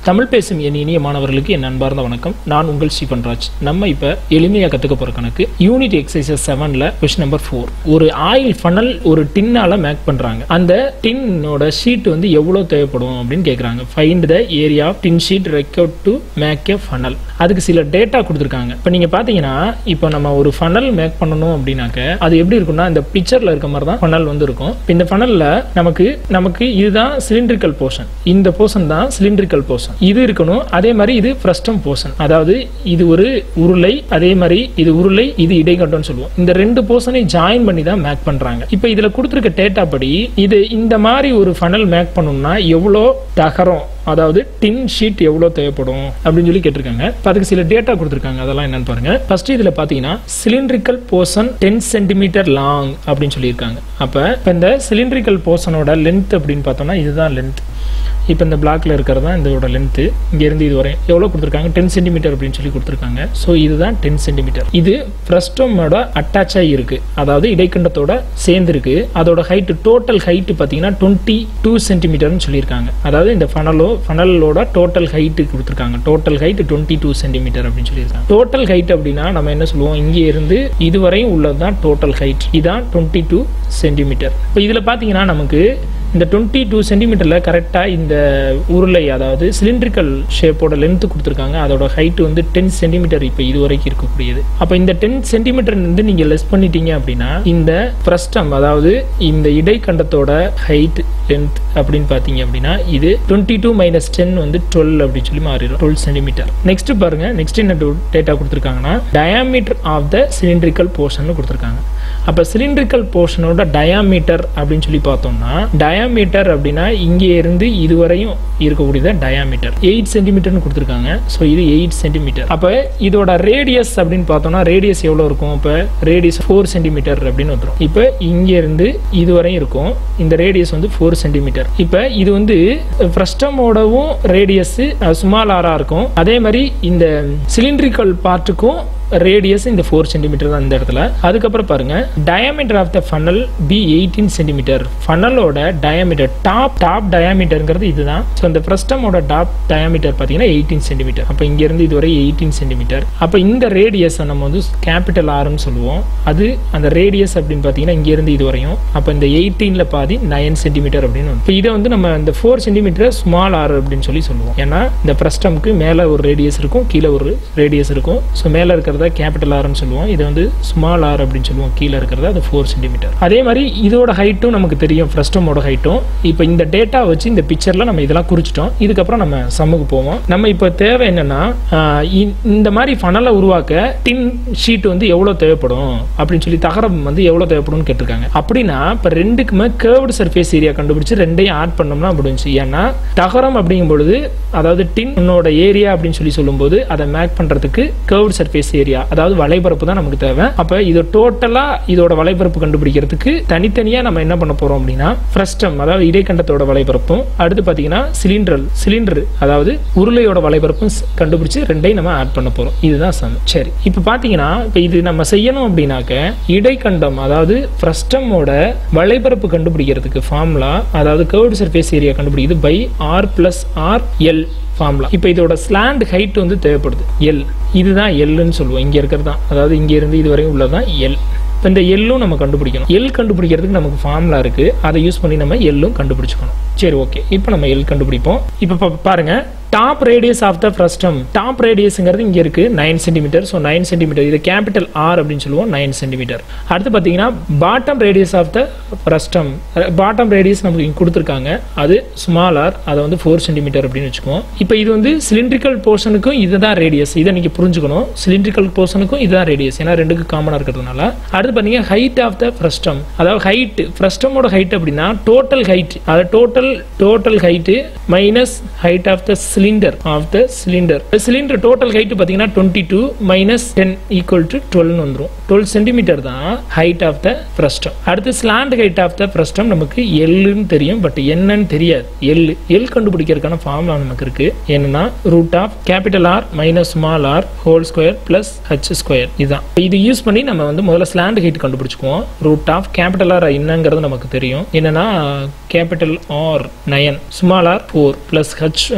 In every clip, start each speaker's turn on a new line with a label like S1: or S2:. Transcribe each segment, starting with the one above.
S1: தமிழ் பேசும் என் இனிய மாணவர்களுக்கு என் அன்பார்ந்த வணக்கம் நான் உங்கள் ஸ்ரீபன்ராஜ் நம்ம இப்ப எளிமையா கத்துக்க போற கணக்கு யூனிட் எக்ஸசைஸ் செவன்ல கொஸ்டின் நம்பர் ஃபோர் ஒரு ஆயில் ஃபனல் ஒரு டின்னால மேக் பண்றாங்க அந்த டின்னோட ஷீட் வந்து எவ்வளவு தேவைப்படும் அப்படின்னு கேக்குறாங்க find the area of tin sheet required to make a funnel அதுக்கு சில டேட்டா கொடுத்துருக்காங்க இப்போ நீங்க பாத்தீங்கன்னா இப்போ நம்ம ஒரு ஃபனல் மேக் பண்ணணும் அப்படின்னாக்க அது எப்படி இருக்கும்னா இந்த பிக்சர்ல இருக்க மாதிரி தான் ஃபனல் வந்து இருக்கும் இப்ப இந்த ஃபனல்ல நமக்கு நமக்கு இதுதான் சிலிண்ட்ரிக்கல் போர்ஷன் இந்த போர்ஷன் தான் சிலிண்ட்ரிக்கல் போர்ஷன் இது இருக்கணும் அதே மாதிரி இது ஃப்ரஸ்டம் போர்ஷன் அதாவது இது ஒரு உருளை அதே மாதிரி இது உருளை இது இடைக்கட்டம்னு சொல்லுவோம் இந்த ரெண்டு போர்ஷனை ஜாயின் பண்ணி தான் மேக் பண்றாங்க இப்போ இதுல கொடுத்துருக்க டேட்டா படி இது இந்த மாதிரி ஒரு ஃபனல் மேக் பண்ணணும்னா எவ்வளோ தகரம் அதாவது டின் ஷீட் எவ்வளோ தேவைப்படும் அப்படின்னு சொல்லி கேட்டிருக்காங்க இப்போ அதுக்கு சில டேட்டா கொடுத்துருக்காங்க அதெல்லாம் என்னன்னு பாருங்க ஃபர்ஸ்ட் இதுல பாத்தீங்கன்னா cylindrical portion ten centimetre long அப்படின்னு சொல்லியிருக்காங்க அப்போ இப்போ இந்த சிலிண்ட்ரிக்கல் போர்ஷனோட லென்த் அப்படின்னு பார்த்தோம்னா இதுதான் லென்த் இப்போ இந்த பிளாக்ல இருக்கிறது தான் இதோட லென்த்து இங்கேருந்து இது வரை எவ்வளோ கொடுத்துருக்காங்க டென் சென்டிமீட்டர் அப்படின்னு சொல்லி கொடுத்துருக்காங்க ஸோ இதுதான் டென் சென்டிமீட்டர் இது ஃப்ரஸ்டோமோட அட்டாச் ஆகி இருக்கு அதாவது இடைக்கண்டத்தோட சேர்ந்து இருக்கு அதோட ஹைட் டோட்டல் ஹைட் பார்த்தீங்கன்னா டுவெண்ட்டி டூ சென்டிமீட்டர்னு சொல்லியிருக்காங்க அதாவது இந்த ஃபனலோ ஃபனலோட டோட்டல் ஹைட் கொடுத்துருக்காங்க total height twenty two centimetre அப்படின்னு சொல்லியிருக்காங்க டோட்டல் ஹைட் அப்படின்னா நம்ம என்ன சொல்லுவோம் இங்கே இருந்து இதுவரையும் உள்ளது தான் டோட்டல் ஹைட் இதான் டுவெண்ட்டி டூ சென்டிமீட்டர் இப்போ இதில் பார்த்தீங்கன்னா நமக்கு இந்த டுவெண்ட்டி டூ சென்டிமீட்டரில் கரெக்டாக இந்த உருளை அதாவது சிலிண்ட்ரிக்கல் ஷேப்போட லென்த் கொடுத்துருக்காங்க அதோட ஹைட் வந்து டென் சென்டிமீட்டர் இப்போ இது வரைக்கும் இருக்கக்கூடியது அப்போ இந்த டென் சென்டிமீட்டர் வந்து நீங்கள் லெஸ் பண்ணிட்டீங்க அப்படின்னா இந்த ஃப்ரஸ்டம் அதாவது இந்த இடைக்கண்டத்தோட ஹைட் லென்த் அப்படின்னு பார்த்தீங்க அப்படின்னா இது டுவெண்ட்டி டூ மைனஸ் டென் வந்து டுவெல் அப்படின்னு சொல்லி மாறிடும் டுவெல் சென்டிமீட்டர் நெக்ஸ்ட் பாருங்க நெக்ஸ்ட் என்ன டேட்டா கொடுத்துருக்காங்கன்னா diameter of the cylindrical portion கொடுத்துருக்காங்க அப்போ சிலிண்ட்ரிக்கல் போர்ஷனோட டயாமீட்டர் அப்படின்னு சொல்லி பார்த்தோம்னா டயாமீட்டர் அப்படின்னா இங்கே இருந்து இதுவரையும் இருக்கக்கூடியது டயாமீட்டர் எயிட் சென்டிமீட்டர்னு கொடுத்துருக்காங்க ஸோ இது எயிட் சென்டிமீட்டர் அப்போ இதோட ரேடியஸ் அப்படின்னு பார்த்தோம்னா ரேடியஸ் எவ்வளோ இருக்கும் இப்போ ரேடியஸ் ஃபோர் சென்டிமீட்டர் அப்படின்னு வந்துடும் இப்போ இங்கே இருந்து இதுவரையும் இருக்கும் இந்த ரேடியஸ் வந்து ஃபோர் சென்டிமீட்டர் இப்போ இது வந்து ஃப்ரஸ்டமோடவும் ரேடியஸ் ஸ்மால் ஆரா இருக்கும் அதே மாதிரி இந்த சிலிண்ட்ரிக்கல் பார்ட்டுக்கும் ரேடியஸ் இந்த ஃபோர் சென்டிமீட்டர் தான் இந்த இடத்துல அதுக்கப்புறம் பாருங்க diameter of the funnel be eighteen centimetre ஃபனலோட டயாமீட்டர் டாப் டாப் டயாமீட்டருங்கிறது இதுதான் ஸோ இந்த ஃப்ரஸ்டமோட டாப் டயாமீட்டர் பார்த்தீங்கன்னா எயிட்டீன் சென்டிமீட்டர் அப்போ இங்கேருந்து இதுவரை எயிட்டீன் சென்டிமீட்டர் அப்போ இந்த ரேடியஸை நம்ம வந்து கேபிட்டல் ஆர்னு சொல்லுவோம் அது அந்த ரேடியஸ் அப்படின்னு பார்த்தீங்கன்னா இங்கேருந்து இது வரையும் அப்போ இந்த எயிட்டீனில் பாதி நைன் சென்டிமீட்டர் அப்படின்னு இப்போ இதை வந்து நம்ம இந்த ஃபோர் சென்டிமீட்டர் ஸ்மால் ஆர் அப்படின்னு சொல்லி சொல்லுவோம் ஏன்னா இந்த ஃப்ரஸ்டம்க்கு மேலே ஒரு ரேடியஸ் இருக்கும் கீழே ஒரு ரேடியஸ் இருக்கும் ஸோ மேலே இருக்கிறத கேபிட்டல் ஆர்னு சொல்லுவோம் இது வந்து ஸ்மால் ஆர் அப்படின்னு சொல்லுவோம் கீழே இருக்கிறது அது ஃபோர் சென்டிமீட்டர் அதே மாதிரி இதோட ஹைட்டும் நமக்கு தெரியும் ஃப்ரஸ்டமோட ஹைட்டும் இப்போ இந்த டேட்டா வச்சு இந்த பிக்சரில் நம்ம இதெல்லாம் குறிச்சிட்டோம் இதுக்கப்புறம் நம்ம சம்முக்கு போவோம் நம்ம இப்போ தேவை என்னன்னா ஆஹ் இ- இந்த மாதிரி ஃபனலை உருவாக்க டின் ஷீட் வந்து எவ்வளோ தேவைப்படும் அப்படின்னு சொல்லி தகரம் வந்து எவ்வளோ தேவைப்படும்னு கேட்டிருக்காங்க அப்படின்னா இப்போ ரெண்டுக்குமே கேர்வ்டு சர்ஃபேஸ் ஏரியா கண்டுபிடிச்சு ரெண்டையும் ஆட் பண்ணோம்னா முடிஞ்சு ஏன்னா தகரம் அப்படிங்கும் பொழுது அதாவது டின்னோட ஏரியா அப்படின்னு சொல்லி சொல்லும்போது அதை மேக் பண்றதுக்கு கேர்வ்டு சர்ஃபேஸ் ஏரியா அதாவது வலைபரப்பு தான் நமக்கு தேவை அப்போ இது டோட்டலா இதோட வலைபரப்பு கண்டுபிடிக்கிறதுக்கு தனித்தனியா நம்ம என்ன பண்ண போறோம் அப்படின்னா ஃப்ரஸ்டம் அதாவது இடைக்கண்டத்தோட வலைபரப்பும் அடுத்து பாத்தீங்கன்னா சிலிண்டர் சிலிண்டர் அதாவது உருளையோட வலைபரப்பும் ஸ்- கண்டுபிடிச்சு ரெண்டையும் நம்ம ஆட் பண்ண போறோம் இதுதான் சம் சரி இப்போ பாத்தீங்கன்னா இப்போ இது நம்ம செய்யணும் அப்படின்னாக்க இடைக்கண்டம் அதாவது ஃப்ரஸ்டமோட வலைபரப்பு கண்டுபிடிக்கிறதுக்கு ஃபார்முலா அதாவது கேர்வ்டு சர்ஃபேஸ் ஏரியா கண்டுபிடிக்குது pi R plus R L formula இப்போ இதோட ஸ்லாண்ட் ஹைட் வந்து தேவைப்படுது எல் இதுதான் எல்லுன்னு சொல்லுவோம் இங்க இருக்கிறது தான் அதாவது இங்க இருந்து இது வரையும் உள்ளதான் எல் இப்போ இந்த எல்லும் நம்ம கண்டுபிடிக்கணும் எல் கண்டுபிடிக்கிறதுக்கு நமக்கு ஃபார்முலா இருக்கு அதை யூஸ் பண்ணி நம்ம எல்லும் கண்டுபிடிச்சுக்கணும் சரி ஓகே இப்போ நம்ம எல் கண்டுபிடிப்போம் இப்போ பா- பாருங்க top radius of the frustum top ரேடியஸ்ங்கிறது இங்க இருக்கு nine centimetre so nine centimetre இது கேபிட்டல் ஆர் அப்படின்னு சொல்லுவோம் நைன் சென்டிமீட்டர் அடுத்து பார்த்தீங்கன்னா bottom radius of the frustum bottom radius நமக்கு இங்க கொடுத்துருக்காங்க அது ஸ்மால் ஆர் அதை வந்து ஃபோர் சென்டிமீட்டர் அப்படின்னு வச்சுக்குவோம் இப்போ இது வந்து சிலிண்ட்ரிக்கல் போர்ஷனுக்கும் இதுதான் ரேடியஸ் இதை நீங்க புரிஞ்சுக்கணும் சிலிண்ட்ரிக்கல் போர்ஷனுக்கும் இதுதான் ரேடியஸ் ஏன்னா ரெண்டுக்கு காமனாக இருக்கிறதுனால அடுத்து பார்த்தீங்கன்னா ஹைட் ஆஃப் த ஃப்ரஸ்டம் அதாவது ஹைட் ஃப்ரஸ்டமோட ஹைட் அப்படின்னா டோட்டல் ஹைட் அதாவது total total height minus height of the cylinder of the cylinder cylinder total height பார்த்தீங்கன்னா twenty two minus ten equal to டுவெல்னு வந்துடும் டுவெல் சென்டிமீட்டர் தான் ஹைட் ஆஃப் த ஃப்ரஸ்டம் அடுத்து slant height of the frustum நமக்கு எல்லுன்னு தெரியும் but என்னன்னு தெரியாது எல் எல் கண்டுபிடிக்கிறதுக்கான ஃபார்முலா நமக்கு இருக்கு என்னன்னா root of capital R minus small R whole square plus H square இதுதான் இது யூஸ் பண்ணி நம்ம வந்து முதல்ல ஸ்லாண்ட் ஹைட் கண்டுபிடிச்சுக்குவோம் ரூட் ஆஃப் கேபிட்டல் ஆர் என்னங்கிறது நமக்கு தெரியும் என்னன்னா capital R nine small R four plus H வந்து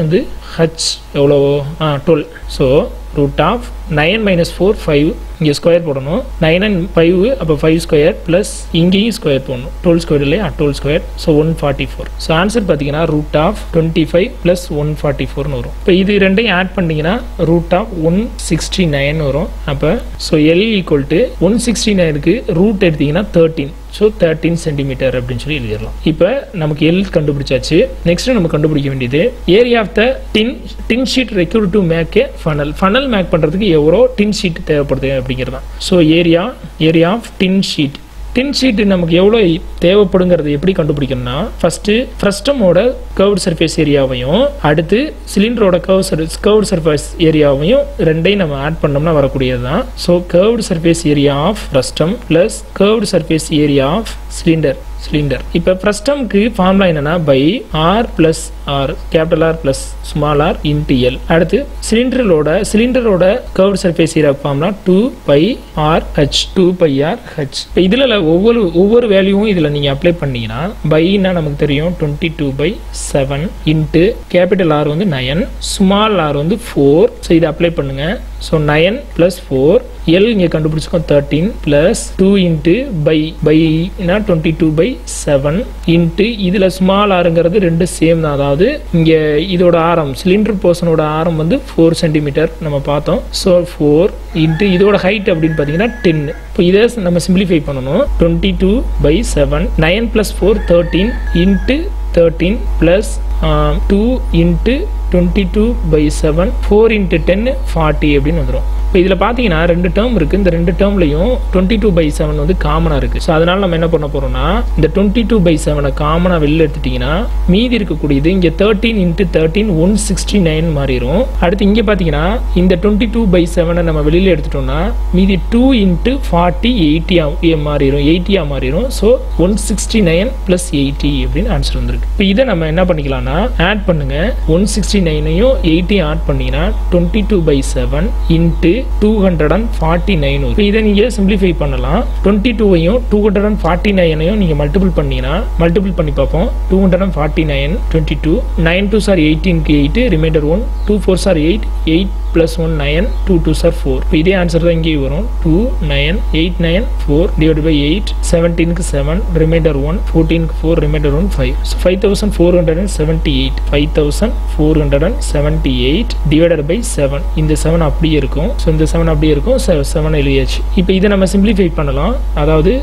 S1: ஹச் எவ்வளவோ ah twelve so root of nine minus four five இங்கே ஸ்கொயர் போடணும் நைன் அண்ட் ஃபைவ் அப்போ ஃபைவ் ஸ்கொயர் ப்ளஸ் இங்கேயும் ஸ்கொயர் போடணும் டுவெல் ஸ்கொயர் இல்லையா twelve square so one forty four so answer பார்த்தீங்கன்னா root of twenty five plus one forty ஃபோர்னு வரும் இப்போ இது ரெண்டையும் ஆட் பண்ணிங்கன்னா root of one sixty nine வரும் அப்போ so L equal to one sixty நைனுக்கு ரூட் எடுத்தீங்கன்னா தேர்ட்டீன் ஸோ தேர்ட்டீன் சென்டிமீட்டர் அப்படின்னு சொல்லி எழுதிடலாம் இப்போ நமக்கு எல் கண்டுபிடிச்சாச்சு நெக்ஸ்ட் நம்ம கண்டுபிடிக்க வேண்டியது area of the tin tin sheet require to make a funnel funnel make பண்ணுறதுக்கு எவ்வளோ டின் ஷீட் தேவைப்படுது அப்படிங்கிறது தான் so area area of tin sheet tin sheet நமக்கு எவ்வளோ தேவைப்படுங்கிறது எப்படி கண்டுபிடிக்கணும்னா ஃபர்ஸ்ட் ஃப்ரஸ்டமோட கர்வ்டு சர்ஃபேஸ் ஏரியாவையும் அடுத்து சிலிண்டரோட கர்வ் சர் கர்வ்டு சர்ஃபேஸ் ஏரியாவையும் ரெண்டையும் நம்ம ஆட் பண்ணோம்னா வரக்கூடியது தான் so curved surface area of frustum plus curved surface area of cylinder cylinder இப்போ ஃப்ரஸ்டம்க்கு ஃபார்முலா என்னன்னா pi R plus R capital R plus small R into L அடுத்து சிலிண்டரோட சிலிண்டரோட curve surface area formula two pi R H two pi R H இப்போ இதில் ஒவ்வொரு ஒவ்வொரு வேல்யூவும் இதில் நீங்கள் அப்ளை பண்ணீங்கன்னா பைனா நமக்கு தெரியும் twenty two by seven into capital R வந்து நயன் ஸ்மால் ஆர் வந்து ஃபோர் ஸோ இதை அப்ளை பண்ணுங்க so nine plus four L இங்கே கண்டுபிடிச்சிக்கோம் thirteen plus two into pi பைனா twenty two by seven into இதில் ஸ்மால் ஆருங்கிறது ரெண்டு சேம் தான் அதாவது இங்கே இதோட ஆரம் சிலிண்டர் போர்ஷனோட ஆரம் வந்து ஃபோர் சென்டிமீட்டர் நம்ம பார்த்தோம் ஸோ ஃபோர் இன்ட்டு இதோட ஹைட் அப்படின்னு பார்த்தீங்கன்னா டென் இப்போ இதை நம்ம சிம்பிளிஃபை பண்ணணும் twenty two by seven nine plus four thirteen into thirteen plus two into twenty two by seven four into ten forty அப்படின்னு வந்துடும் இப்போ இதில் பார்த்தீங்கன்னா ரெண்டு டேர்ம் இருக்குது இந்த ரெண்டு டேர்ம்லையும் டுவெண்ட்டி டூ பை செவன் வந்து காமனாக இருக்குது ஸோ அதனால் நம்ம என்ன பண்ண போகிறோம்னா இந்த டுவெண்ட்டி டூ பை செவனை காமனாக வெளில எடுத்துட்டிங்கன்னா மீதி இருக்கக்கூடியது இங்கே thirteen into thirteen one sixty nine மாறிடும் அடுத்து இங்கே பார்த்தீங்கன்னா இந்த டுவெண்ட்டி டூ பை செவனை நம்ம வெளியில் எடுத்துட்டோம்னா மீதி டூ இன்ட்டு ஃபார்ட்டி எயிட்டியாக மாறிடும் எயிட்டியாக மாறிடும் so one sixty nine plus eighty அப்படின்னு ஆன்சர் வந்திருக்கு இப்போ இதை நம்ம என்ன பண்ணிக்கலாம்னா ஆட் பண்ணுங்க ஒன் சிக்ஸ்டி நைனையும் எயிட்டியும் ஆட் பண்ணீங்கன்னா twenty two by seven into two hundred and forty nine இப்போ இதை நீங்கள் சிம்பிளிஃபை பண்ணலாம் டுவெண்ட்டி டூவையும் டூ ஹண்ட்ரட் அண்ட் ஃபார்ட்டி நைனையும் நீங்கள் மல்டிபிள் பண்ணீங்கன்னா மல்டிபிள் பண்ணி பார்ப்போம் two hundred and forty nine twenty two nine two சார் எயிட்டீனுக்கு eight remainder one two four sir eight eight plus one nine two two சார் ஃபோர் இப்போ இதே ஆன்சர் தான் இங்கேயும் வரும் two nine eight nine four divide by eight செவன்டீனுக்கு seven remainder one ஃபோர்டீனுக்கு four remainder one five so five thousand four hundred and seventy eight five thousand four hundred and seventy eight divided by seven இந்த seven அப்படியே இருக்கும் so இந்த seven அப்படியே இருக்கும் seven எழுதியாச்சு இப்போ இதை நம்ம சிம்பிளிஃபை பண்ணலாம் அதாவது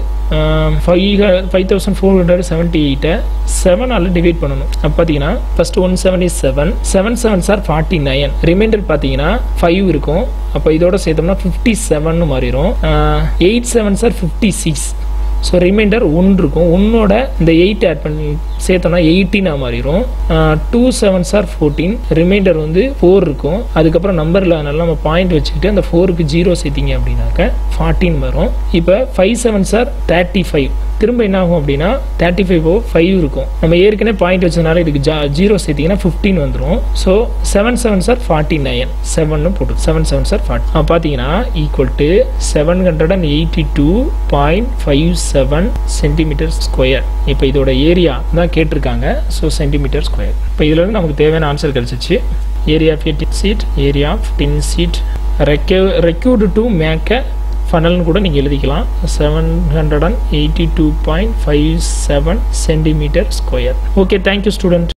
S1: five five thousand four hundred seventy எயிட்டை செவனால் டிவைட் பண்ணணும் அப்போ பார்த்தீங்கன்னா first one seven is seven seven seven சார் ஃபார்ட்டி நைன் ரிமைண்டர் பார்த்தீங்கன்னா ஃபைவ் இருக்கும் அப்போ இதோட சேர்த்தோம்னா ஃபிஃப்டி செவன் மாறிடும் எயிட் செவன் சார் fifty six so remainder one இருக்கும் ஒன்னோட இந்த எயிட் ஆட் பண்ணி சேர்த்தோம்னா எயிட்டீனாக மாறிடும் டூ செவன் சார் ஃபோர்டீன் ரிமைண்டர் வந்து ஃபோர் இருக்கும் அதுக்கப்புறம் நம்பரில் நல்லா நம்ம பாயிண்ட் வச்சுக்கிட்டு அந்த ஃபோருக்கு ஜீரோ சேர்த்திங்க அப்படின்னாக்க ஃபார்ட்டின் வரும் இப்போ ஃபைவ் செவன் சார் தேர்ட்டி ஃபைவ் திரும்ப என்ன ஆகும் அப்படின்னா தேர்ட்டி ஃபைவ் ஃபைவ் இருக்கும் நம்ம ஏற்கனவே பாயிண்ட் வச்சதுனால இதுக்கு ஜா ஜீரோ சேர்த்திங்கன்னா ஃபிஃப்டீன் வந்துடும் ஸோ செவன் செவன் சார் ஃபார்ட்டி நைன் செவன் போட்டு செவன் செவன் சார் ஃபார்ட்டி பார்த்தீங்கன்னா equal to seven hundred and eighty two point five seven centimetre square இப்போ இதோட ஏரியா தான் கேட்டிருக்காங்க ஸோ சென்டிமீட்டர் ஸ்கொயர் இப்போ இதில் இருந்து நமக்கு தேவையான ஆன்சர் கிடச்சிச்சு area of tin sheet area of tin sheet ரெக்யூ ரெக்யூர்டு டு மேக் அ ஃபனல்னு கூட நீங்கள் எழுதிக்கலாம் seven hundred and eighty two point five seven centimetre square okay thank you student